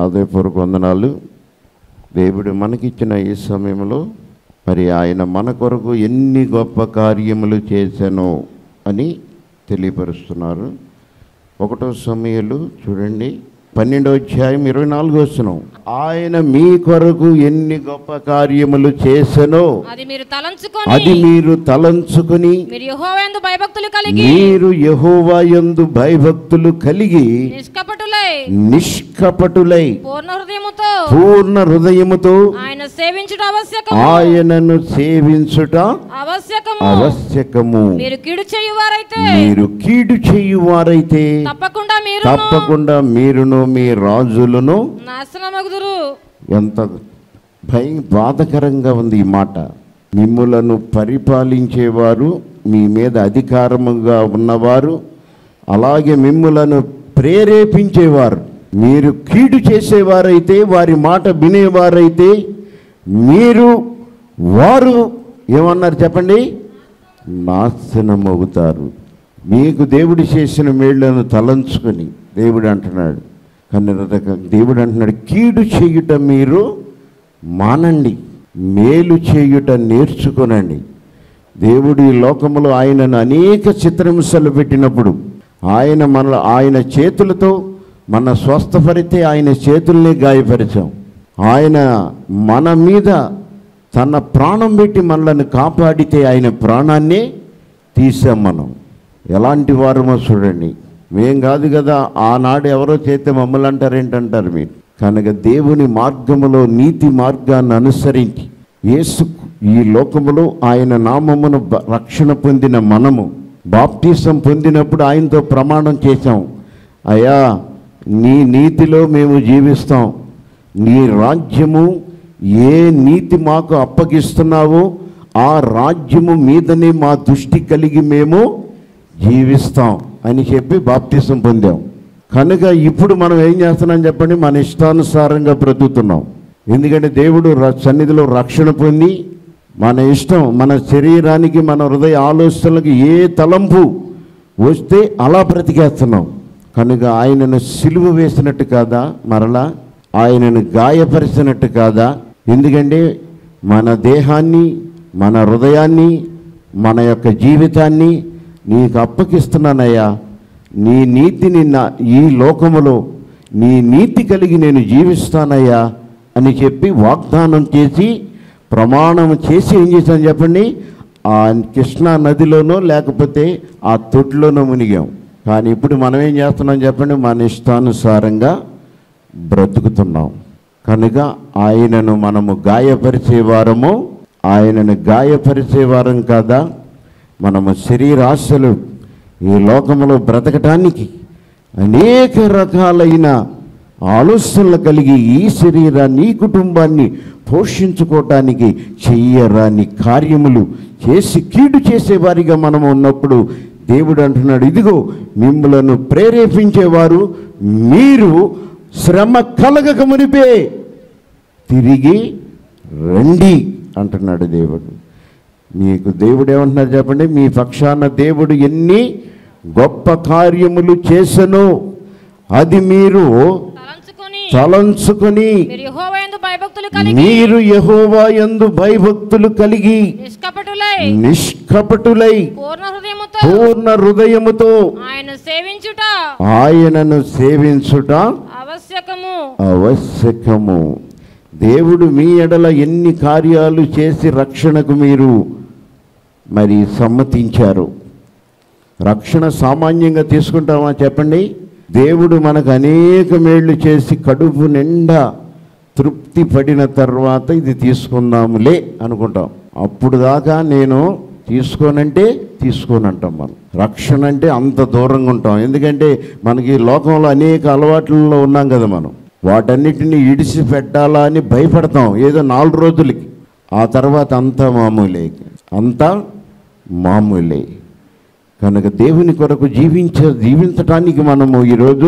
హృదయపూర్వక వందనాలు దేవుడు మనకిచ్చిన ఈ సమయంలో మరి ఆయన మన కొరకు ఎన్ని గొప్ప కార్యములు చేశానో అని తెలియపరుస్తున్నారు ఒకటో సమయాలు చూడండి పన్నెండో అధ్యాయం ఇరవై నాలుగో వస్తున్నాం ఆయన మీ కొరకు ఎన్ని గొప్ప కార్యములు చేశానో అది మీరు అది తలంచుకొని మీరు తలంచుకుని మీరు యెహోవాయందు భయభక్తులు కలిగి మీరు యెహోవా యందు భయభక్తులు కలిగి నిష్కపటులై నిష్కపటులై పూర్ణ హృదయముతో పూర్ణ హృదయముతో ఆయన సేవించుట ఆవశ్యకము ఆయనను సేవించుట ఆవశ్యకము ఆవశ్యకము మీరు కీడు చేయువారైతే మీరు కీడు చేయువారైతే తప్పకుండా మీరు తప్పకుండా మీరును మీ రాజులను నాశనమగుదురు ఎంత భయ బాధకరంగా ఉంది ఈ మాట మిమ్ములను పరిపాలించేవారు మీ మీద అధికారముగా ఉన్నవారు అలాగే మిమ్ములను ప్రేరేపించేవారు మీరు కీడు చేసేవారైతే వారి మాట వినేవారైతే మీరు వారు ఏమన్నారు చెప్పండి నాశనం అవుతారు మీకు దేవుడు చేసిన మేళ్లను తలంచుకొని దేవుడు అంటున్నాడు కానీ రక- దేవుడు అంటున్నాడు కీడు చేయుట మీరు మానండి మేలు చేయుట నేర్చుకొనండి దేవుడు ఈ లోకములో ఆయనను అనేక చిత్రహింసలు పెట్టినప్పుడు ఆయన మన ఆయన చేతులతో మన స్వస్థపరితే ఆయన చేతుల్ని గాయపరిచాం ఆయన మన మీద తన ప్రాణం పెట్టి మనల్ని కాపాడితే ఆయన ప్రాణాన్నే తీసాం మనం ఎలాంటి వారమో చూడండి మేం కాదు కదా ఆనాడు ఎవరో చేస్తే మమ్మల్ని అంటారు ఏంటంటారు మీరు కనుక దేవుని మార్గములో నీతి మార్గాన్ని అనుసరించి యేసు ఈ లోకములో ఆయన నామమును బ- రక్షణ పొందిన మనము బాప్టిజం పొందినప్పుడు ఆయనతో ప్రమాణం చేశాం అయ్యా నీ నీతిలో మేము జీవిస్తాం నీ రాజ్యము ఏ నీతి మాకు అప్పగిస్తున్నావో ఆ రాజ్యము మీదనే మా దృష్టి కలిగి మేము జీవిస్తాం అని చెప్పి బాప్తిసం పొందాం కనుక ఇప్పుడు మనం ఏం చేస్తున్నాం చెప్పండి మన ఇష్టానుసారంగా బ్రతుకుతున్నాం ఎందుకంటే దేవుడు ర- సన్నిధిలో రక్షణ పొంది మన ఇష్టం మన శరీరానికి మన హృదయ ఆలోచనలకు ఏ తలంపు వస్తే అలా బ్రతికేస్తున్నాం కనుక ఆయనను సిలువ వేసినట్టు కాదా మరలా ఆయనను గాయపరిచినట్టు కాదా ఎందుకంటే మన దేహాన్ని మన హృదయాన్ని మన యొక్క జీవితాన్ని నీకు అప్పగిస్తున్నానయ్యా నీ నీతిని నా ఈ లోకములో నీ నీతి కలిగి నేను జీవిస్తానయ్యా అని చెప్పి వాగ్దానం చేసి ప్రమాణం చేసి ఏం చేశాను చెప్పండి ఆ కృష్ణా నదిలోనో లేకపోతే ఆ తొట్టిలోనో మునిగాం కానీ ఇప్పుడు మనం ఏం చేస్తున్నాం చెప్పండి మన ఇష్టానుసారంగా బ్రతుకుతున్నాం కనుక ఆయనను మనము గాయపరిచేవారము ఆయనను గాయపరిచేవారం కాదా మనము శరీరాశలు ఈ లోకంలో బ్రతకటానికి అనేక రకాలైన ఆలోచనలు కలిగి ఈ శరీరాన్ని ఈ కుటుంబాన్ని పోషించుకోవటానికి చెయ్యరాని కార్యములు చేసి కీడు చేసేవారిగా మనం ఉన్నప్పుడు దేవుడు అంటున్నాడు ఇదిగో మిమ్మలను ప్రేరేపించేవారు మీరు శ్రమ కలగక మునిపే తిరిగి రండి అంటున్నాడు దేవుడు మీకు దేవుడు ఏమంటున్నారు చెప్పండి మీ పక్షాన దేవుడు ఎన్ని గొప్ప కార్యములు చేసను అది మీరు తలంచుకొని తలంచుకొని మీరు యెహోవాయందు భయభక్తులు కలిగి మీరు యెహోవా యందు భయభక్తులు కలిగి నిష్కపటులై నిష్కపటులై పూర్ణ హృదయముతో పూర్ణ హృదయముతో ఆయన సేవించుట ఆయనను సేవించుట ఆవశ్యకము ఆవశ్యకము దేవుడు మీ ఎడల ఎన్ని కార్యాలు చేసి రక్షణకు మీరు మరి సమ్మతించారు రక్షణ సామాన్యంగా తీసుకుంటామా చెప్పండి దేవుడు మనకు అనేక మేళ్లు చేసి కడుపు నిండా తృప్తి పడిన తర్వాత ఇది తీసుకుందాములే అనుకుంటాం అప్పుడు దాకా నేను తీసుకోనంటే తీసుకోనంటాం మనం రక్షణ అంటే అంత దూరంగా ఉంటాం ఎందుకంటే మనకి ఈ లోకంలో అనేక అలవాట్లలో ఉన్నాం కదా మనం వాటన్నిటిని ఇడిసి పెట్టాలా అని భయపడతాం ఏదో నాలుగు రోజులకి ఆ తర్వాత అంతా మామూలే అంతా మామూలే కనుక దేవుని కొరకు జీవించ జీవించటానికి మనము ఈరోజు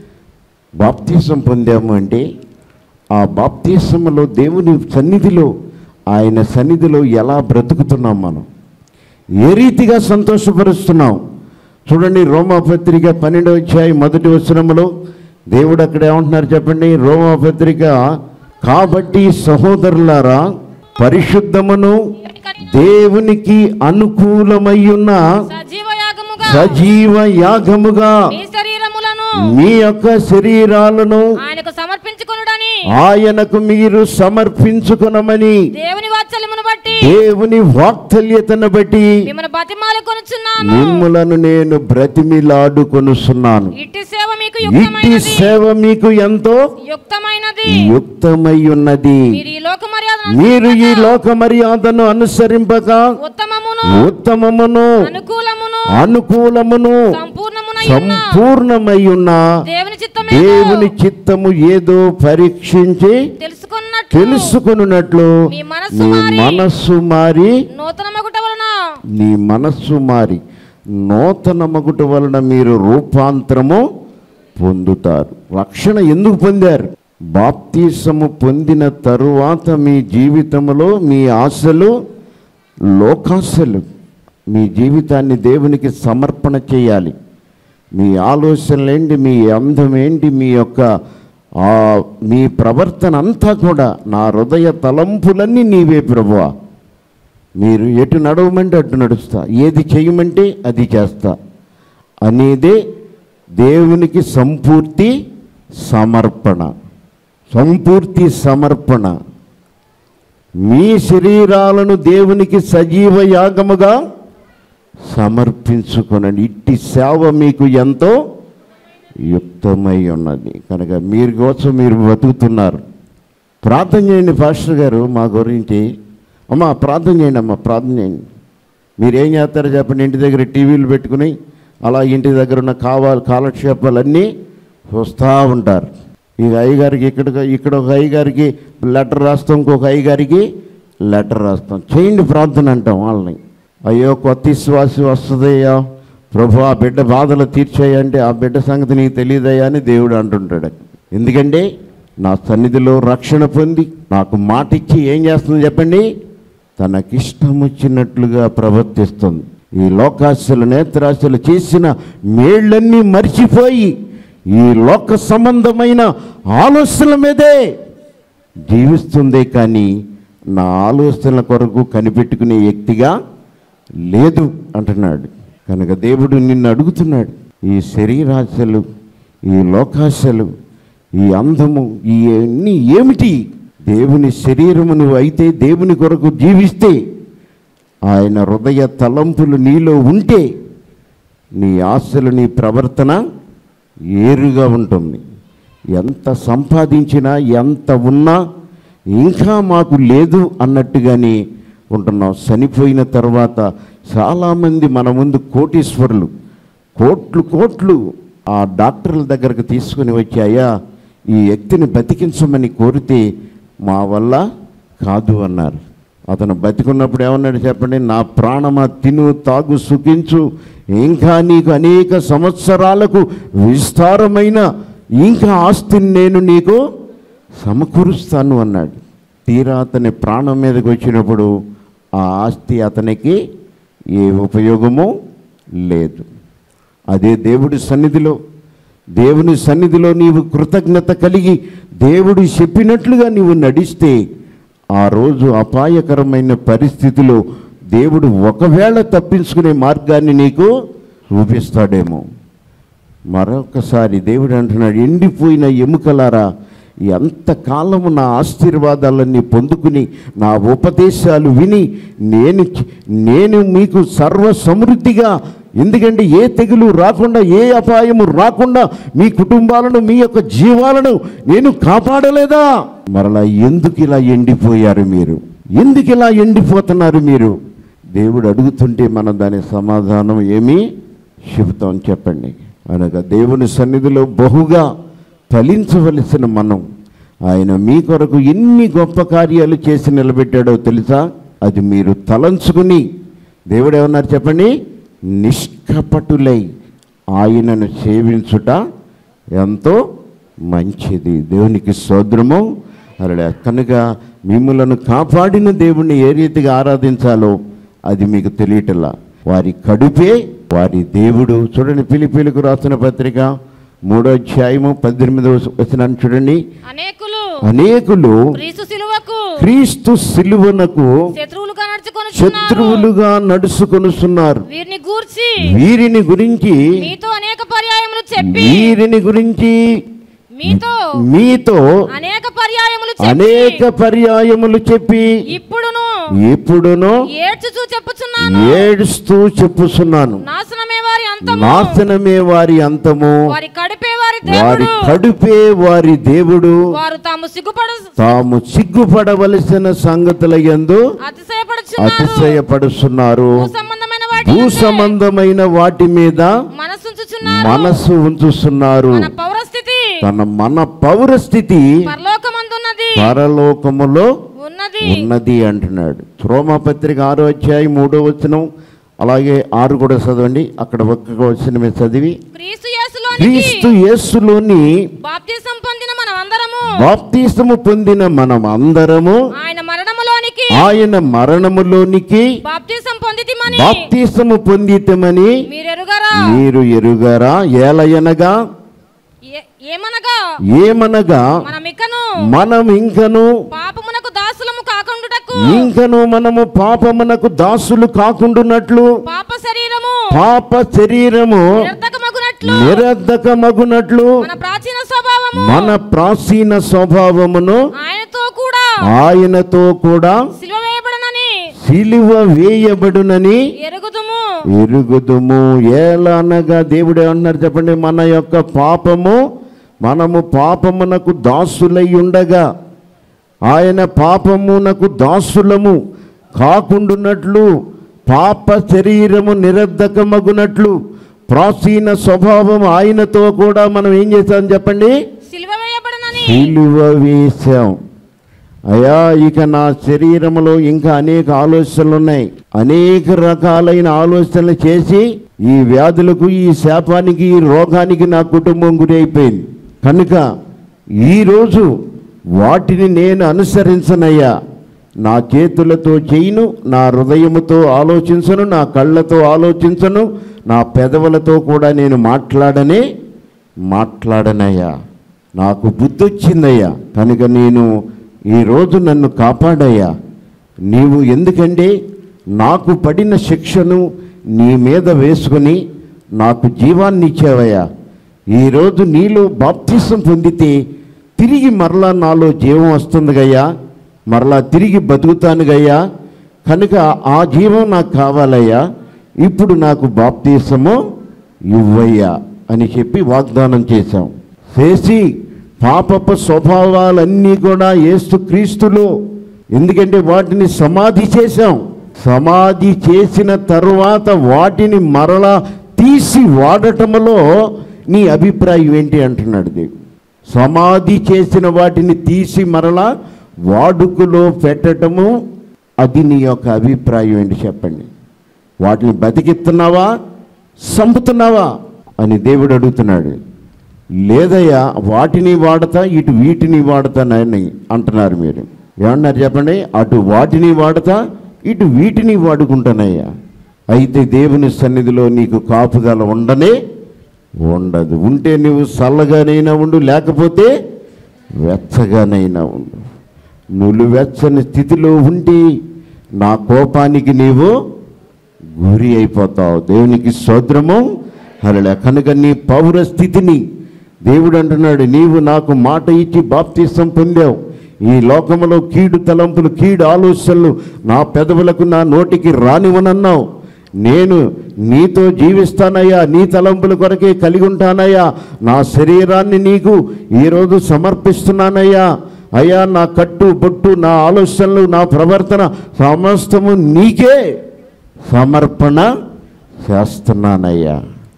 బాప్తీసం పొందాము అంటే ఆ బాప్తీసంలో దేవుని సన్నిధిలో ఆయన సన్నిధిలో ఎలా బ్రతుకుతున్నాం మనం ఏ రీతిగా సంతోషపరుస్తున్నాం చూడండి రోమాపత్రిక పన్నెండవ అధ్యాయం మొదటి వచనములో దేవుడు అక్కడ ఏమంటున్నారు చెప్పండి రోమా పత్రిక కాబట్టి సహోదరులారా పరిశుద్ధమును దేవునికి అనుకూలమయ్యున్న సజీవ యాగముగా సజీవ యాగముగా మీ శరీరములను మీ యొక్క శరీరాలను ఆయనకు సమర్పించుకొనుడని ఆయనకు మీరు సమర్పించుకునమని దేవుని వాత్సల్యమును బట్టి దేవుని వాక్తల్యతను బట్టి మిమ్మల్ని బతిమాలు కొనుచున్నాను మిమ్ములను నేను బ్రతిమిలాడుకొనుస్తున్నాను ఇట్టి సేవ మీకు ఇట్టి యుక్తమైనది సేవ మీకు ఎంతో యుక్తమైనది యుక్తమై ఉన్నది మీరు ఈ లోక మర్యాద మీరు ఈ లోక మర్యాదను అనుసరింపక ఉత్తమమును ఉత్తమమును అనుకూలమును అనుకూలమును సంపూర్ణమునై ఉన్న సంపూర్ణమై ఉన్న దేవుని చిత్తమే దేవుని చిత్తము ఏదో పరీక్షించి తెలుసుకున్నట్లు తెలుసుకున్నట్లు మీ మనస్సు నీ మారి మనస్సు మారి నూతన మగుట వలన నీ మనస్సు మారి నూతన మగుట వలన మీరు రూపాంతరము పొందుతారు రక్షణ ఎందుకు పొందారు బాప్తీసము పొందిన తరువాత మీ జీవితంలో మీ ఆశలు లోకాశలు మీ జీవితాన్ని దేవునికి సమర్పణ చేయాలి మీ ఆలోచనలేంటి మీ అందం ఏంటి మీ యొక్క ఆ, మీ ప్రవర్తన అంతా కూడా నా హృదయ తలంపులన్నీ నీవే ప్రభువా మీరు ఎటు నడవమంటే అటు నడుస్తా ఏది చేయమంటే అది చేస్తా అనేదే దేవునికి సంపూర్తి సమర్పణ సంపూర్తి సమర్పణ మీ శరీరాలను దేవునికి సజీవ యాగముగా సమర్పించుకొనండి ఇట్టి సేవ మీకు ఎంతో యుక్తమై ఉన్నది కనుక మీరు కోసం మీరు బతుకుతున్నారు ప్రార్థన చేయండి పాస్టర్ గారు మా గురించి అమ్మా ప్రార్థన చేయండి అమ్మా ప్రార్థన చేయండి మీరేం చేస్తారో చెప్పండి ఇంటి దగ్గర టీవీలు పెట్టుకుని అలా ఇంటి దగ్గర ఉన్న కావాలి కాలక్షేపాలన్నీ చూస్తూ ఉంటారు ఈ అయ్యగారికి ఇక్కడ ఇక్కడ ఒక అయ్యగారికి లెటర్ రాస్తాం ఇంకొక అయ్యగారికి లెటర్ రాస్తాం చేయండి ప్రార్థన అంటాం వాళ్ళని అయ్యో కొత్త విశ్వాసి వస్తుందయ్యా ప్రభు ఆ బిడ్డ బాధలు తీర్చాయంటే ఆ బిడ్డ సంగతి నీకు తెలియదయ్యా అని దేవుడు అంటుంటాడు ఎందుకంటే నా సన్నిధిలో రక్షణ పొంది నాకు మాట ఇచ్చి ఏం చేస్తుంది చెప్పండి తనకిష్టం వచ్చినట్లుగా ప్రవర్తిస్తుంది ఈ లోకాశలు నేత్రాశలు చేసిన మేళ్ళన్నీ మర్చిపోయి ఈ లోక సంబంధమైన ఆలోచనల మీదే జీవిస్తుందే కానీ నా ఆలోచనల కొరకు కనిపెట్టుకునే వ్యక్తిగా లేదు అంటున్నాడు కనుక దేవుడు నిన్ను అడుగుతున్నాడు ఈ శరీరాశలు ఈ లోకాశలు ఈ అందము ఈ అన్నీ ఏమిటి దేవుని శరీరము నువ్వు అయితే దేవుని కొరకు జీవిస్తే ఆయన హృదయ తలంపులు నీలో ఉంటే నీ ఆశలు నీ ప్రవర్తన ఏరుగా ఉంటుంది ఎంత సంపాదించినా ఎంత ఉన్నా ఇంకా మాకు లేదు అన్నట్టుగానే ఉంటున్నాం చనిపోయిన తర్వాత చాలామంది మన ముందు కోటీశ్వరులు కోట్లు కోట్లు ఆ డాక్టర్ల దగ్గరకు తీసుకుని వచ్చాయా ఈ వ్యక్తిని బతికించమని కోరితే మా వల్ల కాదు అన్నారు అతను బతికున్నప్పుడు ఏమన్నాడు చెప్పండి నా ప్రాణమా తిను తాగు సుఖించు ఇంకా నీకు అనేక సంవత్సరాలకు విస్తారమైన ఇంకా ఆస్తిని నేను నీకు సమకూరుస్తాను అన్నాడు తీరా అతని ప్రాణం మీదకి వచ్చినప్పుడు ఆ ఆస్తి అతనికి ఏ ఉపయోగము లేదు అదే దేవుడి సన్నిధిలో దేవుని సన్నిధిలో నీవు కృతజ్ఞత కలిగి దేవుడు చెప్పినట్లుగా నీవు నడిస్తే ఆ రోజు అపాయకరమైన పరిస్థితిలో దేవుడు ఒకవేళ తప్పించుకునే మార్గాన్ని నీకు చూపిస్తాడేమో మరొకసారి దేవుడు అంటున్నాడు ఎండిపోయిన ఎముకలారా ఎంతకాలము నా ఆశీర్వాదాలన్నీ పొందుకుని నా ఉపదేశాలు విని నేను చి- నేను మీకు సర్వ సమృద్ధిగా ఎందుకంటే ఏ తెగులు రాకుండా ఏ అపాయము రాకుండా మీ కుటుంబాలను మీ యొక్క జీవాలను నేను కాపాడలేదా మరలా ఎందుకు ఇలా ఎండిపోయారు మీరు ఎందుకు ఇలా ఎండిపోతున్నారు మీరు దేవుడు అడుగుతుంటే మనం దాని సమాధానం ఏమీ చెబుతాం చెప్పండి అనగా దేవుని సన్నిధిలో బహుగా ఫలించవలసిన మనం ఆయన మీ కొరకు ఎన్ని గొప్ప కార్యాలు చేసి నిలబెట్టాడో తెలుసా అది మీరు తలంచుకుని దేవుడు ఏమన్నారు చెప్పండి నిష్కపటులై ఆయనను సేవించుట ఎంతో మంచిది దేవునికి సోదరము అలా కనుక మిమ్మలను కాపాడిన దేవుణ్ణి ఏ రీతిగా ఆరాధించాలో అది మీకు తెలియటలా వారి కడుపే వారి దేవుడు చూడండి పిలిపిలకు రాసిన పత్రిక మూడో అధ్యాయము పద్దెనిమిదవ వచనాన్ని చూడండి అనేకులు అనేకులు క్రీస్తు సిలువకు క్రీస్తు సిలువనకు శత్రువులుగా నడుచుకొని శత్రువులుగా నడుచుకొనుస్తున్నారు వీరిని గూర్చి వీరిని గురించి మీతో అనేక పర్యాయములు చెప్పి వీరిని గురించి మీతో మీతో అనేక పర్యాయములు చెప్పి అనేక పర్యాయములు చెప్పి ఇప్పుడును ఇప్పుడును ఏడ్చుచూ చెప్పుచున్నాను ఏడుస్తూ చెప్పుచున్నాను నాశనమే వారి అంతము నాశనమే వారి అంతము వారి కడిపే వారి వారి దేవుడు కడుపే వారి దేవుడు వారు తాము సిగ్గుపడు తాము సిగ్గుపడవలసిన సంగతుల యందు అతిశయపడుచున్నారు అతిశయపడుతున్నారు భూ సంబంధమైన వాటి భూ యందే సంబంధమైన వాటి మీద మనసుంచుచున్నారు మనసు ఉంచుతున్నారు మన పౌరస్థితి తన మన పౌరస్థితి పరలోకమందున్నది పరలోకములో ఉన్నది ఉన్నది అంటున్నాడు రోమపత్రిక ఆరో అధ్యాయం మూడో వచనం అలాగే ఆరు కూడా చదవండి అక్కడ ఒక్క వచనమే చదివి క్రీస్తు యేసులోనికి క్రీస్తు యేసులోని బాప్తిసం పొందిన మనం అందరము బాప్తీసము పొందిన మనం అందరము ఆయన మరణములోనికి ఆయన మరణములోనికి బాప్తిసం పొందితిమని బాప్తీసము పొందితమని మీరు ఎరుగరా మీరు ఎరుగరా ఏలయనగా ఏ- ఏమనగా ఏమనగా మనం ఇకను మనం ఇంకను పాపమునకు దాసులము కాకుండుటకు ఇంకను మనము పాపమునకు దాసులు కాకుండునట్లు పాప శరీరము పాప శరీరము నిరర్ధకమగునట్లు నిరర్ధకమగునట్లు మన ప్రాచీన స్వభావము మన ప్రాచీన స్వభావమును ఆయనతో కూడా ఆయనతో కూడా సిలువ వేయబడనని సిలువ వేయబడునని ఎరుగుదుము ఎరుగుదుము ఏలనగా దేవుడే అన్నారు చెప్పండి మన యొక్క పాపము మనము పాపమునకు దాసులై ఉండగా ఆయన పాపమునకు దాసులము కాకుండునట్లు పాప శరీరము నిరర్ధకమగునట్లు ప్రాచీన స్వభావం ఆయనతో కూడా మనం ఏం చేశాం చెప్పండి సిలువ వేయబడనని సిలువ వేశాం అయా ఇక నా శరీరంలో ఇంకా అనేక ఆలోచనలు ఉన్నాయి అనేక రకాలైన ఆలోచనలు చేసి ఈ వ్యాధులకు ఈ శాపానికి ఈ రోగానికి నా కుటుంబం గురి అయిపోయింది కనుక ఈరోజు వాటిని నేను అనుసరించనయ్యా నా చేతులతో చేయను నా హృదయముతో ఆలోచించను నా కళ్ళతో ఆలోచించను నా పెదవులతో కూడా నేను మాట్లాడనే మాట్లాడనయ్యా నాకు బుద్ధి వచ్చిందయ్యా కనుక నేను ఈరోజు నన్ను కాపాడయ్యా నీవు ఎందుకంటే నాకు పడిన శిక్షను నీ మీద వేసుకొని నాకు జీవాన్ని ఇచ్చావయ్యా ఈరోజు నీలో బాప్తిసం పొందితే తిరిగి మరలా నాలో జీవం వస్తుంది గయ్యా మరలా తిరిగి బతుకుతాను గయ్యా కనుక ఆ జీవం నాకు కావాలయ్యా ఇప్పుడు నాకు బాప్తీసము ఇవ్వయ్యా అని చెప్పి వాగ్దానం చేశాం చేసి పాపపు స్వభావాలన్నీ కూడా ఏసు క్రీస్తులో ఎందుకంటే వాటిని సమాధి చేశాం సమాధి చేసిన తరువాత వాటిని మరలా తీసి వాడటంలో నీ అభిప్రాయం ఏంటి అంటున్నాడు దేవుడు సమాధి చేసిన వాటిని తీసి మరలా వాడుకలో పెట్టటము అది నీ యొక్క అభిప్రాయం ఏంటి చెప్పండి వాటిని బతికిస్తున్నావా చంపుతున్నావా అని దేవుడు అడుగుతున్నాడు లేదయ్యా వాటిని వాడతా ఇటు వీటిని వాడతానని అంటున్నారు మీరు ఏమన్నారు చెప్పండి అటు వాటిని వాడతా ఇటు వీటిని వాడుకుంటానయ్యా అయితే దేవుని సన్నిధిలో నీకు కాపుదల ఉండనే ఉండదు ఉంటే నువ్వు చల్లగానైనా ఉండు లేకపోతే వెచ్చగానైనా ఉండు నువ్వు వెచ్చని స్థితిలో ఉండి నా కోపానికి నీవు గురి అయిపోతావు దేవునికి స్తోత్రము అలా కనుక నీ పౌర స్థితిని దేవుడు అంటున్నాడు నీవు నాకు మాట ఇచ్చి బాప్తీసం పొందావు ఈ లోకములో కీడు తలంపులు కీడు ఆలోచనలు నా పెదవులకు నా నోటికి రానివనన్నావు నేను నీతో జీవిస్తానయ్యా నీ తలంపుల కొరకే కలిగి ఉంటానయ్యా నా శరీరాన్ని నీకు ఈరోజు సమర్పిస్తున్నానయ్యా అయ్యా నా కట్టు బొట్టు నా ఆలోచనలు నా ప్రవర్తన సమస్తము నీకే సమర్పణ చేస్తున్నానయ్యా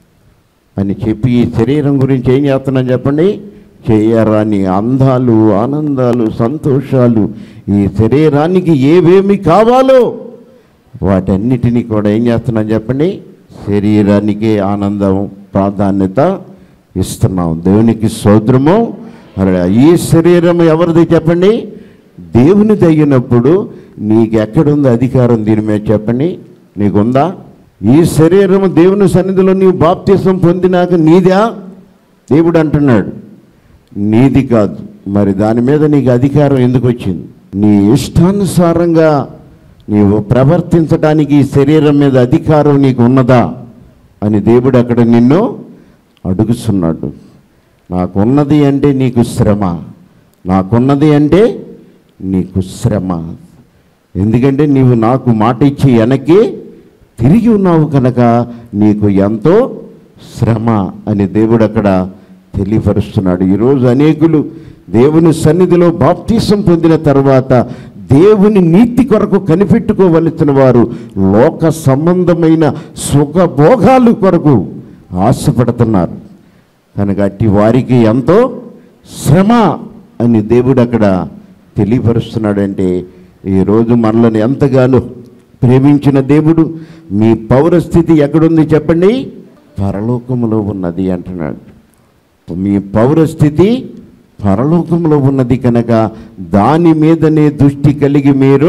అని చెప్పి ఈ శరీరం గురించి ఏం చేస్తున్నాను చెప్పండి చేయరాని అందాలు ఆనందాలు సంతోషాలు ఈ శరీరానికి ఏవేమి కావాలో వాటన్నిటినీ కూడా ఏం చేస్తున్నాం చెప్పండి శరీరానికి ఆనందం ప్రాధాన్యత ఇస్తున్నాం దేవునికి సోదరము అలా ఈ శరీరం ఎవరిది చెప్పండి దేవుని తగినప్పుడు నీకు ఎక్కడుంది అధికారం దీని మీద చెప్పండి నీకుందా ఈ శరీరం దేవుని సన్నిధిలో నీవు బాప్తీసం పొందినాక నీదా దేవుడు అంటున్నాడు నీది కాదు మరి దాని మీద నీకు అధికారం ఎందుకు వచ్చింది నీ ఇష్టానుసారంగా నీవు ప్రవర్తించడానికి ఈ శరీరం మీద అధికారం నీకు ఉన్నదా అని దేవుడు అక్కడ నిన్ను అడుగుతున్నాడు నాకున్నది అంటే నీకు శ్రమ నాకున్నది అంటే నీకు శ్రమ ఎందుకంటే నీవు నాకు మాట ఇచ్చి వెనక్కి తిరిగి ఉన్నావు కనుక నీకు ఎంతో శ్రమ అని దేవుడు అక్కడ తెలియపరుస్తున్నాడు ఈరోజు అనేకులు దేవుని సన్నిధిలో బాప్తీసం పొందిన తర్వాత దేవుని నీతి కొరకు కనిపెట్టుకోవలసిన వారు లోక సంబంధమైన సుఖభోగాలు కొరకు ఆశపడుతున్నారు కనుక అట్టి వారికి ఎంతో శ్రమ అని దేవుడు అక్కడ తెలియపరుస్తున్నాడంటే ఈరోజు మనల్ని ఎంతగానో ప్రేమించిన దేవుడు మీ పౌరస్థితి ఎక్కడుంది చెప్పండి పరలోకములో ఉన్నది అంటున్నాడు మీ పౌరస్థితి పరలోకంలో ఉన్నది కనుక దాని మీదనే దృష్టి కలిగి మీరు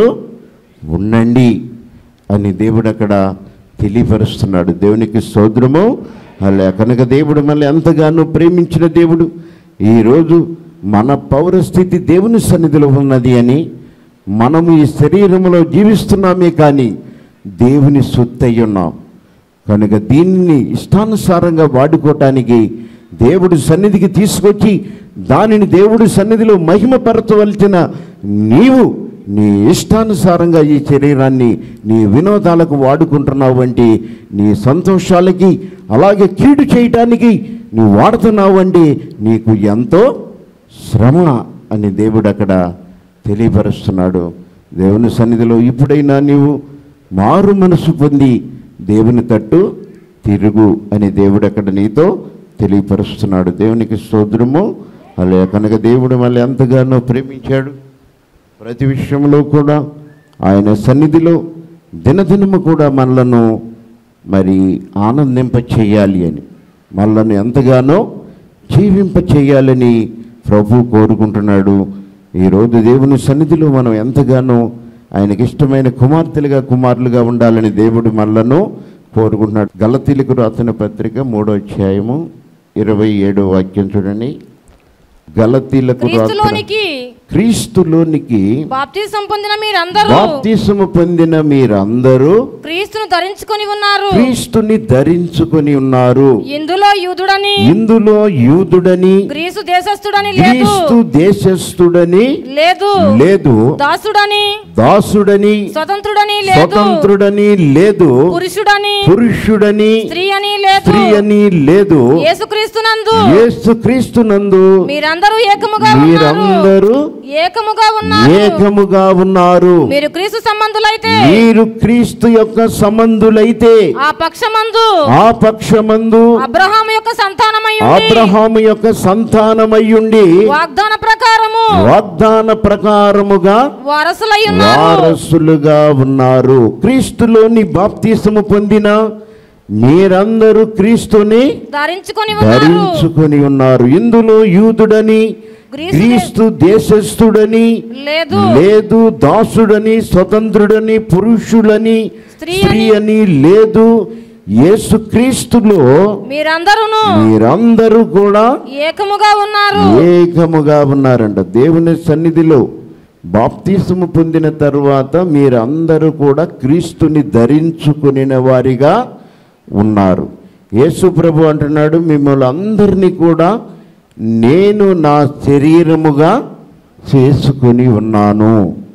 ఉండండి అని దేవుడు అక్కడ తెలియపరుస్తున్నాడు దేవునికి సోదరము అలా కనుక దేవుడు మళ్ళీ ఎంతగానో ప్రేమించిన దేవుడు ఈరోజు మన పౌరస్థితి దేవుని సన్నిధిలో ఉన్నది అని మనము ఈ శరీరంలో జీవిస్తున్నామే కానీ దేవుని సొత్తై ఉన్నాం కనుక దీన్ని ఇష్టానుసారంగా వాడుకోవటానికి దేవుడి సన్నిధికి తీసుకొచ్చి దానిని దేవుడి సన్నిధిలో మహిమపరచవలసిన నీవు నీ ఇష్టానుసారంగా ఈ శరీరాన్ని నీ వినోదాలకు వాడుకుంటున్నావు అంటే నీ సంతోషాలకి అలాగే కీడు చేయటానికి నువ్వు వాడుతున్నావు అంటే నీకు ఎంతో శ్రమ అని దేవుడు అక్కడ తెలియపరుస్తున్నాడు దేవుని సన్నిధిలో ఇప్పుడైనా నీవు మారు మనసు పొంది దేవుని తట్టు తిరుగు అని దేవుడు అక్కడ నీతో తెలియపరుస్తున్నాడు దేవునికి స్తోత్రము అలా కనుక దేవుడు మళ్ళీ ఎంతగానో ప్రేమించాడు ప్రతి విషయంలో కూడా ఆయన సన్నిధిలో దినదినము కూడా మనలను మరి ఆనందింప చేయాలి అని మనలను ఎంతగానో జీవింప చేయాలని ప్రభు కోరుకుంటున్నాడు ఈరోజు దేవుని సన్నిధిలో మనం ఎంతగానో ఆయనకి ఇష్టమైన కుమార్తెలుగా కుమారులుగా ఉండాలని దేవుడు మనలను కోరుకుంటున్నాడు గలతీలకు రాసిన పత్రిక మూడో అధ్యాయము ఇరవై ఏడో వాక్యం చూడండి గలతీలకు రాసిన క్రీస్తులోనికి క్రీస్తులోనికి బాప్తిసం పొందిన మీరందరూ బాప్తిసము పొందిన మీరందరూ క్రీస్తును ధరించుకొని ఉన్నారు క్రీస్తుని ధరించుకొని ఉన్నారు ఇందులో యూదుడని ఇందులో యూదుడని గ్రీసు దేశస్థుడని లేదు క్రీస్తు దేశస్థుడని లేదు లేదు దాసుడని దాసుడని స్వతంత్రుడని లేదు స్వతంత్రుడని లేదు పురుషుడని పురుషుడని స్త్రీ అని లేదు స్త్రీ అని లేదు యేసుక్రీస్తునందు యేసు క్రీస్తునందు మీరందరూ ఏకముగా ఉన్నారు మీరందరూ ఏకముగా ఉన్నారు ఏకముగా ఉన్నారు మీరు క్రీస్తు సంబంధులైతే మీరు క్రీస్తు యొక్క సంబంధులైతే ఆ పక్షమందు ఆ పక్షమందు అబ్రహాము యొక్క సంతానమై ఉండి అబ్రహాము యొక్క సంతానమయ్యుండి వాగ్దాన ప్రకారము వాగ్దాన ప్రకారముగా వారసులై ఉన్నారు వారసులుగా ఉన్నారు క్రీస్తులోని బాప్తీసము పొందిన మీరందరూ క్రీస్తుని ధరించుకొని ఉన్నారు ధరించుకొని ఉన్నారు ఇందులో యూదుడని గ్రీసు క్రీస్తు దేశస్థుడని లేదు లేదు దాసుడని స్వతంత్రుడని పురుషులని స్త్రీ స్త్రీ అని లేదు యేసు క్రీస్తులో మీరందరూను మీరందరూ కూడా ఏకముగా ఉన్నారు ఏకముగా ఉన్నారంట దేవుని సన్నిధిలో బాప్తీసము పొందిన తరువాత మీరందరూ కూడా క్రీస్తుని ధరించుకునే వారిగా ఉన్నారు యేసు ప్రభు అంటున్నాడు మిమ్మల్ని అందరినీ కూడా నేను నా శరీరముగా చేసుకొని ఉన్నాను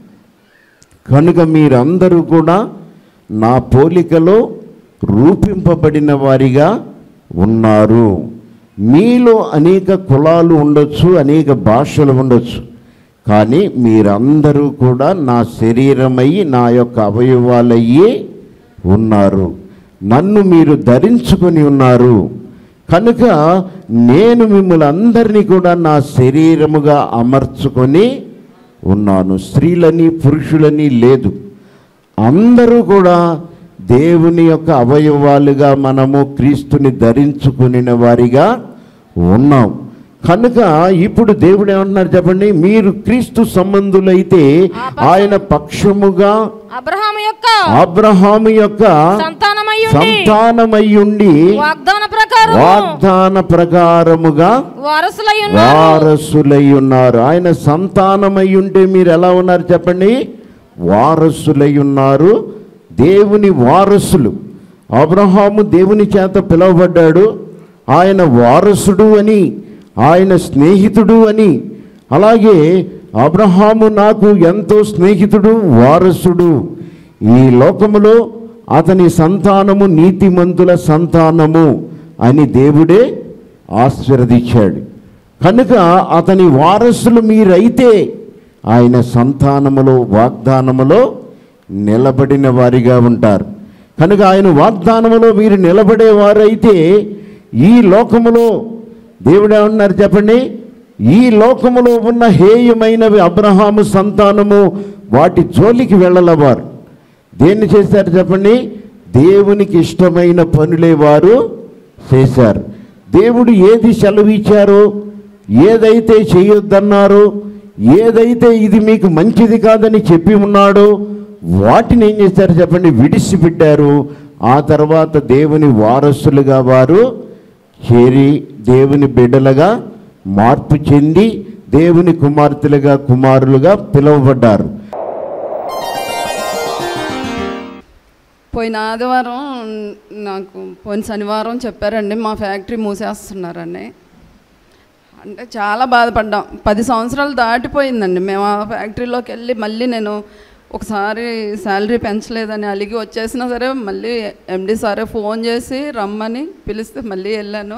కనుక మీరందరూ కూడా నా పోలికలో రూపింపబడిన వారిగా ఉన్నారు మీలో అనేక కులాలు ఉండొచ్చు అనేక భాషలు ఉండొచ్చు కానీ మీరందరూ కూడా నా శరీరమయ్యి నా యొక్క అవయవాలయ్యి ఉన్నారు నన్ను మీరు ధరించుకొని ఉన్నారు కనుక నేను మిమ్మల్ని అందరినీ కూడా నా శరీరముగా అమర్చుకొని ఉన్నాను స్త్రీలని పురుషులని లేదు అందరూ కూడా దేవుని యొక్క అవయవాలుగా మనము క్రీస్తుని ధరించుకుని వారిగా ఉన్నాం కనుక ఇప్పుడు దేవుడు ఏమంటున్నారు చెప్పండి మీరు క్రీస్తు సంబంధులైతే ఆయన పక్షముగా అబ్రహాము యొక్క అబ్రహాము యొక్క సంతానమై ఉండి సంతానమయ్యుండి వాగ్దాన ప్రకారం ప్రకారం వాగ్దాన ప్రకారముగా వారసులై ఉన్నారు వారసులై ఉన్నారు ఆయన సంతానమై ఉంటే మీరు ఎలా ఉన్నారు చెప్పండి వారసులై ఉన్నారు దేవుని వారసులు అబ్రహాము దేవుని చేత పిలువబడ్డాడు ఆయన వారసుడు అని ఆయన స్నేహితుడు అని అలాగే అబ్రహాము నాకు ఎంతో స్నేహితుడు వారసుడు ఈ లోకములో అతని సంతానము నీతిమంతుల సంతానము అని దేవుడే ఆశీర్వదించాడు కనుక అతని వారసులు మీరైతే ఆయన సంతానములో వాగ్దానములో నిలబడిన వారిగా ఉంటారు కనుక ఆయన వాగ్దానములో మీరు నిలబడేవారైతే ఈ లోకములో దేవుడు ఏమన్నారు చెప్పండి ఈ లోకములో ఉన్న హేయమైనవి అబ్రహాము సంతానము వాటి జోలికి వెళ్ళలవారు దేన్ని చేశారు చెప్పండి దేవునికి ఇష్టమైన పనులే వారు చేశారు దేవుడు ఏది సెలవిచ్చారో ఏదైతే చేయొద్దన్నారో ఏదైతే ఇది మీకు మంచిది కాదని చెప్పి ఉన్నాడో వాటిని ఏం చేశారు చెప్పండి విడిచిపెట్టారు ఆ తర్వాత దేవుని వారసులుగా వారు చేరి దేవుని బిడ్డలుగా మార్పు చెంది దేవుని కుమార్తెలుగా కుమారులుగా పిలువబడ్డారు పోయిన ఆదివారం నాకు పోయిన శనివారం చెప్పారండి మా ఫ్యాక్టరీ మూసేస్తున్నారని అంటే చాలా బాధపడ్డాం పది సంవత్సరాలు దాటిపోయిందండి మేము ఆ ఫ్యాక్టరీలోకి వెళ్ళి మళ్ళీ నేను ఒకసారి శాలరీ పెంచలేదని అలిగి వచ్చేసినా సరే మళ్ళీ ఎండి సారే ఫోన్ చేసి రమ్మని పిలిస్తే మళ్ళీ వెళ్ళాను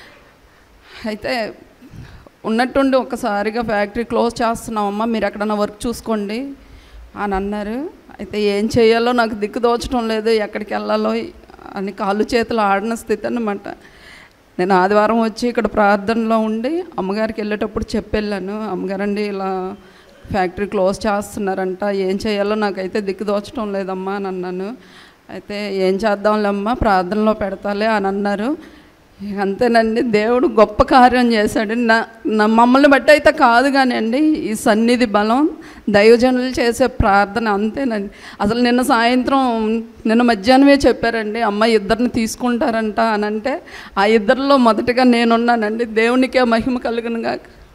అయితే ఉన్నట్టుండి ఒకసారిగా ఫ్యాక్టరీ క్లోజ్ చేస్తున్నామమ్మా మీరు ఎక్కడన్నా వర్క్ చూసుకోండి అని అన్నారు అయితే ఏం చేయాలో నాకు దిక్కు దోచడం లేదు ఎక్కడికి వెళ్ళాలో అని కాళ్ళు చేతులు ఆడిన స్థితి అన్నమాట నేను ఆదివారం వచ్చి ఇక్కడ ప్రార్థనలో ఉండి అమ్మగారికి వెళ్ళేటప్పుడు చెప్పెళ్ళాను అమ్మగారండి ఇలా ఫ్యాక్టరీ క్లోజ్ చేస్తున్నారంట ఏం చేయాలో నాకైతే దిక్కు దోచడం లేదమ్మా అని అన్నాను అయితే ఏం చేద్దాంలేమ్మా ప్రార్థనలో పెడతాలే అని అన్నారు ఇక అంతేనండి దేవుడు గొప్ప కార్యం చేశాడు నా నా మమ్మల్ని బట్టి అయితే కాదు కానివ్వండి ఈ సన్నిధి బలం దైవజనులు చేసే ప్రార్థన అంతేనండి అసలు నిన్న సాయంత్రం నిన్న మధ్యాహ్నమే చెప్పారండి అమ్మ ఇద్దరిని తీసుకుంటారంట అని అంటే ఆ ఇద్దరిలో మొదటగా నేనున్నానండి దేవునికే మహిమ కలుగునుగా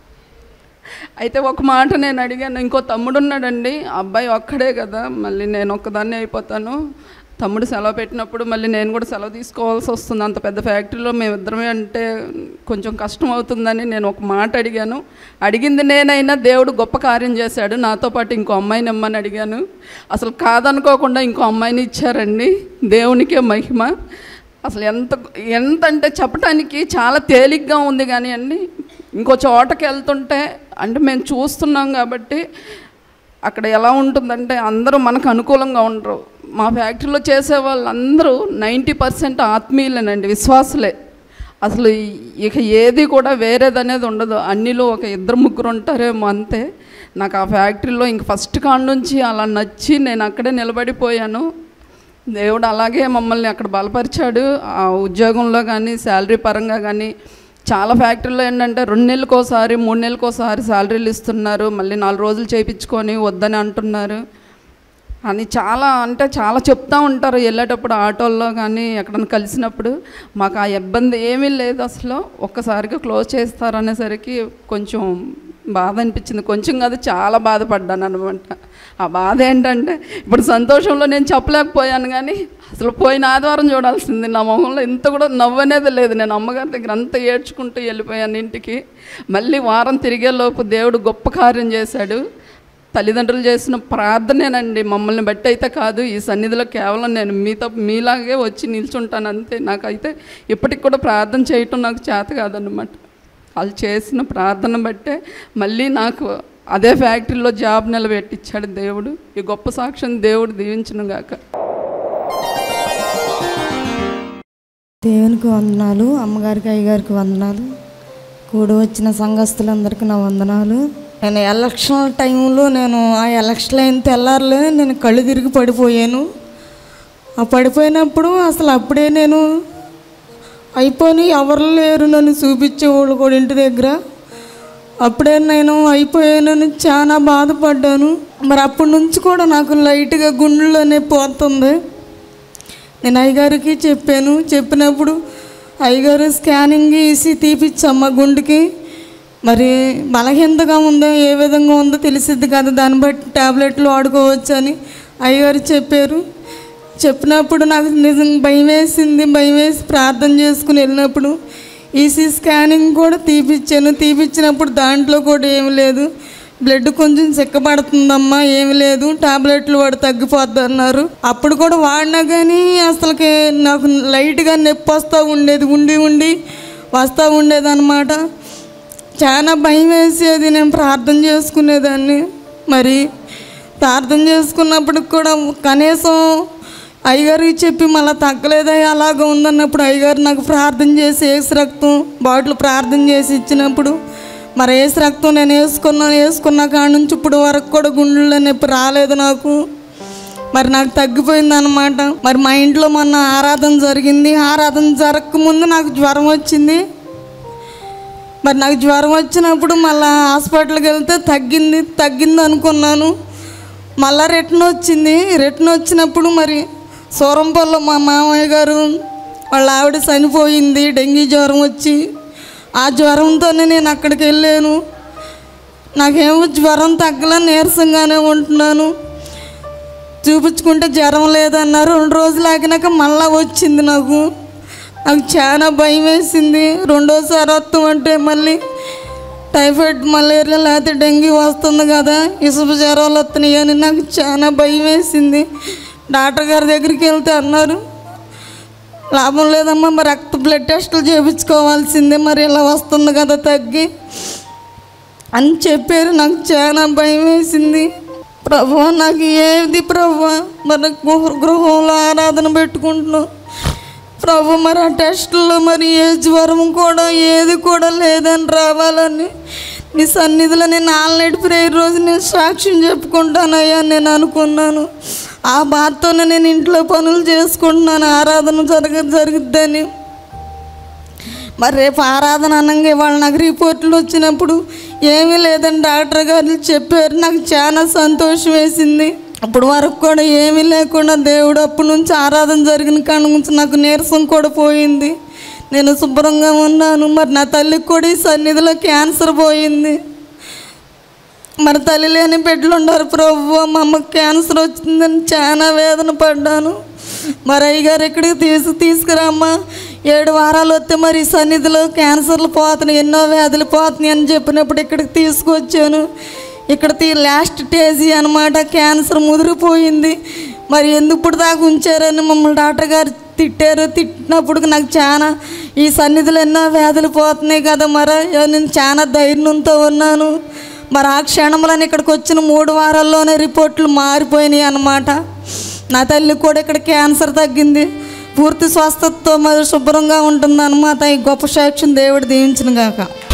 అయితే ఒక మాట నేను అడిగాను ఇంకో తమ్ముడు ఉన్నాడండి ఆ అబ్బాయి ఒక్కడే కదా మళ్ళీ నేను ఒక్కదాన్నే అయిపోతాను తమ్ముడు సెలవు పెట్టినప్పుడు మళ్ళీ నేను కూడా సెలవు తీసుకోవాల్సి వస్తుంది అంత పెద్ద ఫ్యాక్టరీలో మేమిద్దరమే అంటే కొంచెం కష్టం అవుతుందని నేను ఒక మాట అడిగాను అడిగింది నేనైనా దేవుడు గొప్ప కార్యం చేశాడు నాతో పాటు ఇంకో అమ్మాయిని ఇమ్మని అడిగాను అసలు కాదనుకోకుండా ఇంకో అమ్మాయిని ఇచ్చారండి దేవునికే మహిమ అసలు ఎంత ఎంత అంటే చెప్పడానికి చాలా తేలిగ్గా ఉంది కానీ అండి ఇంకో చోటకి వెళ్తుంటే అంటే మేము చూస్తున్నాం కాబట్టి అక్కడ ఎలా ఉంటుందంటే అందరూ మనకు అనుకూలంగా ఉండరు మా ఫ్యాక్టరీలో చేసే వాళ్ళందరూ నైంటీ పర్సెంట్ ఆత్మీయులేనండి విశ్వాసులే అసలు ఇక ఏది కూడా వేరేదనేది ఉండదు అన్నిలో ఒక ఇద్దరు ముగ్గురు ఉంటారేమో అంతే నాకు ఆ ఫ్యాక్టరీలో ఇంక ఫస్ట్ కాడ నుంచి అలా నచ్చి నేను అక్కడే నిలబడిపోయాను దేవుడు అలాగే మమ్మల్ని అక్కడ బలపరిచాడు ఆ ఉద్యోగంలో కానీ శాలరీ పరంగా కానీ చాలా ఫ్యాక్టరీలో ఏంటంటే రెండు నెలలకోసారి మూడు నెలలకోసారి శాలరీలు ఇస్తున్నారు మళ్ళీ నాలుగు రోజులు చేయించుకొని వద్దని అంటున్నారు అని చాలా అంటే చాలా చెప్తా ఉంటారు వెళ్ళేటప్పుడు ఆటోల్లో కానీ ఎక్కడైనా కలిసినప్పుడు మాకు ఆ ఇబ్బంది ఏమీ లేదు అసలు ఒక్కసారిగా క్లోజ్ చేస్తారు అనేసరికి కొంచెం బాధ అనిపించింది కొంచెం కాదు చాలా బాధపడ్డాను అనమాట ఆ బాధ ఏంటంటే ఇప్పుడు సంతోషంలో నేను చెప్పలేకపోయాను కానీ అసలు పోయిన ఆదివారం చూడాల్సింది నా మొహంలో ఇంత కూడా నవ్వు అనేది లేదు నేను అమ్మగారి దగ్గర అంతా ఏడ్చుకుంటూ వెళ్ళిపోయాను ఇంటికి మళ్ళీ వారం తిరిగేలోపు దేవుడు గొప్ప కార్యం చేశాడు తల్లిదండ్రులు చేసిన ప్రార్థనేనండి మమ్మల్ని బట్టి అయితే కాదు ఈ సన్నిధిలో కేవలం నేను మీతో మీలాగే వచ్చి నిల్చుంటాను అంతే నాకైతే ఇప్పటికి కూడా ప్రార్థన చేయటం నాకు చేత కాదన్నమాట వాళ్ళు చేసిన ప్రార్థన బట్టే మళ్ళీ నాకు అదే ఫ్యాక్టరీలో జాబ్ నిలబెట్టించాడు దేవుడు ఈ గొప్ప సాక్ష్యం దేవుడు దీవించను గాక దేవునికి వందనాలు అమ్మగారికి అయ్యగారికి వందనాలు కూడి వచ్చిన సంఘస్థులందరికీ నా వందనాలు నేను ఎలక్షన్ టైంలో నేను ఆ ఎలక్షన్ అయిన తెల్లారులే నేను కళ్ళు తిరిగి పడిపోయాను ఆ పడిపోయినప్పుడు అసలు అప్పుడే నేను అయిపోయి ఎవరు లేరు నన్ను చూపించేవాళ్ళు కూడా ఇంటి దగ్గర అప్పుడే నేను అయిపోయానని చాలా బాధపడ్డాను మరి అప్పటి నుంచి కూడా నాకు లైట్గా గుండెలోనే పోతుంది నేను అయ్యగారికి చెప్పాను చెప్పినప్పుడు అయ్యగారు స్కానింగ్ వేసి తీపిచ్చమ్మ గుండెకి మరి బలహీనతగా ఉందో ఏ విధంగా ఉందో తెలిసిద్ది కదా దాన్ని బట్టి ట్యాబ్లెట్లు వాడుకోవచ్చు అని అయ్యగారు చెప్పారు చెప్పినప్పుడు నాకు నిజంగా భయం వేసింది భయం వేసి ప్రార్థన చేసుకుని వెళ్ళినప్పుడు ఈసీ స్కానింగ్ కూడా తీపిచ్చాను తీపిచ్చినప్పుడు దాంట్లో కూడా ఏమి లేదు బ్లడ్ కొంచెం చిక్కబడుతుందమ్మా ఏమి లేదు టాబ్లెట్లు వాడు తగ్గిపోద్ది అన్నారు అప్పుడు కూడా వాడినా కానీ అసలుకి నాకు లైట్గా నొప్పి వస్తూ ఉండేది ఉండి ఉండి వస్తూ ఉండేది అనమాట చాలా భయం వేసేది నేను ప్రార్థన చేసుకునేదాన్ని మరి ప్రార్థన చేసుకున్నప్పుడు కూడా కనీసం అయ్యగారికి చెప్పి మళ్ళీ తగ్గలేదా అలాగ ఉందన్నప్పుడు అయ్యగారు నాకు ప్రార్థన చేసి ఏసు రక్తం బాటిల్ ప్రార్థన చేసి ఇచ్చినప్పుడు మరి ఏసు రక్తం నేను వేసుకున్నాను వేసుకున్న కాడ నుంచి ఇప్పుడు వరకు కూడా గుండెల్లో నొప్పి రాలేదు నాకు మరి నాకు తగ్గిపోయింది అనమాట మరి మా ఇంట్లో మొన్న ఆరాధన జరిగింది ఆరాధన జరగకముందు నాకు జ్వరం వచ్చింది మరి నాకు జ్వరం వచ్చినప్పుడు మళ్ళీ హాస్పిటల్కి వెళ్తే తగ్గింది తగ్గింది అనుకున్నాను మళ్ళా రిటర్న్ వచ్చింది రిటర్న్ వచ్చినప్పుడు మరి సూరంపల్లో మా మామయ్య గారు వాళ్ళ ఆవిడ చనిపోయింది డెంగీ జ్వరం వచ్చి ఆ జ్వరంతోనే నేను అక్కడికి వెళ్ళాను నాకేమో జ్వరం తగ్గల నీరసంగానే ఉంటున్నాను చూపించుకుంటే జ్వరం లేదన్నారు రెండు రోజులు ఆగినాక మళ్ళా వచ్చింది నాకు నాకు చాలా భయం వేసింది రెండోసారి వస్తాం అంటే మళ్ళీ టైఫాయిడ్ మలేరియా లేకపోతే డెంగ్యూ వస్తుంది కదా ఇసుపు జ్వరాలు వస్తున్నాయి అని నాకు చాలా భయం వేసింది డాక్టర్ గారి దగ్గరికి వెళ్తే అన్నారు లాభం లేదమ్మా మరి రక్త బ్లడ్ టెస్టులు చేయించుకోవాల్సిందే మరి ఇలా వస్తుంది కదా తగ్గి అని చెప్పారు నాకు చాలా భయం వేసింది ప్రభు నాకు ఏది ప్రభు మరి గృహ- గృహంలో ఆరాధన పెట్టుకుంటున్నాం ప్రభు మరి ఆ టెస్టుల్లో మరి ఏ జ్వరం కూడా ఏది కూడా లేదని రావాలని నీ సన్నిధిలో నేను ఆల్నైట్ ప్రేయర్ రోజు నేను సాక్ష్యం చెప్పుకుంటానయ్యా అని నేను అనుకున్నాను ఆ బాధతోనే నేను ఇంట్లో పనులు చేసుకుంటున్నాను ఆరాధన జరగ జరుగుద్దని మరి రేపు ఆరాధన అనగా ఇవాళ నాకు రిపోర్ట్లు వచ్చినప్పుడు ఏమీ లేదని డాక్టర్ గారు చెప్పారు నాకు చాలా సంతోషం వేసింది అప్పటి వరకు కూడా ఏమీ లేకుండా దేవుడు అప్పటి నుంచి ఆరాధన జరిగిన కాడ నుంచి నాకు నీరసం కూడా పోయింది నేను శుభ్రంగా ఉన్నాను మరి నా తల్లికి కూడా ఈ సన్నిధిలో క్యాన్సర్ పోయింది మరి తల్లి లేని బిడ్డలు ఉన్నారు ప్రభు మా అమ్మకి క్యాన్సర్ వచ్చిందని చాలా వేదన పడ్డాను మరి అయ్యగారు ఇక్కడికి తీసు తీసుకురామ్మా ఏడు వారాలు వస్తే మరి ఈ సన్నిధిలో క్యాన్సర్లు పోతున్నాయి ఎన్నో వ్యాధులు పోతున్నాయి అని చెప్పినప్పుడు ఇక్కడికి తీసుకొచ్చాను ఇక్కడ తీ లాస్ట్ స్టేజీ అనమాట క్యాన్సర్ ముదిరిపోయింది మరి ఎందుకు ఇప్పుడు దాకా ఉంచారని మమ్మల్ని డాక్టర్ గారు తిట్టారు తిట్టినప్పుడు నాకు చాలా ఈ సన్నిధిలో ఎన్నో వ్యాధులు పోతున్నాయి కదా మరి నేను చాలా ధైర్యంతో ఉన్నాను మరి ఆ క్షణంలోనే ఇక్కడికి వచ్చిన మూడు వారాల్లోనే రిపోర్ట్లు మారిపోయినాయి అన్నమాట నా తల్లి కూడా ఇక్కడ క్యాన్సర్ తగ్గింది పూర్తి స్వస్థతతో మరి శుభ్రంగా ఉంటుంది అనమాట ఈ గొప్ప సాక్ష్యం దేవుడు దీవించిన గాక